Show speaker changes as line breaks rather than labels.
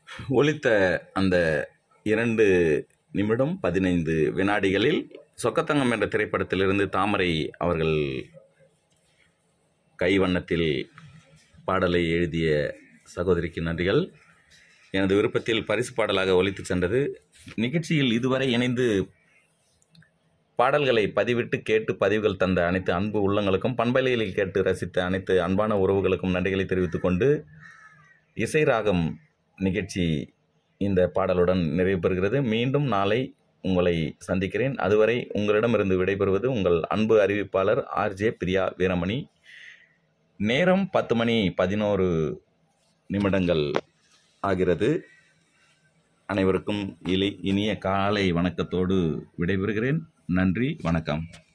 ஒலித்த அந்த இரண்டு நிமிடம் பதினைந்து வினாடிகளில் சொக்கத்தங்கம் என்ற திரைப்படத்திலிருந்து தாமரை அவர்கள் கைவண்ணத்தில் பாடலை எழுதிய சகோதரிக்கு நன்றிகள் எனது விருப்பத்தில் பரிசு பாடலாக ஒலித்து சென்றது நிகழ்ச்சியில் இதுவரை இணைந்து பாடல்களை பதிவிட்டு கேட்டு பதிவுகள் தந்த அனைத்து அன்பு உள்ளங்களுக்கும் பண்பலையில் கேட்டு ரசித்த அனைத்து அன்பான உறவுகளுக்கும் நன்றிகளை தெரிவித்துக் கொண்டு இசை ராகம் நிகழ்ச்சி இந்த பாடலுடன் நிறைவு பெறுகிறது மீண்டும் நாளை உங்களை சந்திக்கிறேன் அதுவரை உங்களிடமிருந்து விடைபெறுவது உங்கள் அன்பு அறிவிப்பாளர் ஆர்ஜே பிரியா வீரமணி நேரம் பத்து மணி பதினோரு நிமிடங்கள் ஆகிறது அனைவருக்கும் இலி இனிய காலை வணக்கத்தோடு விடைபெறுகிறேன் நன்றி வணக்கம்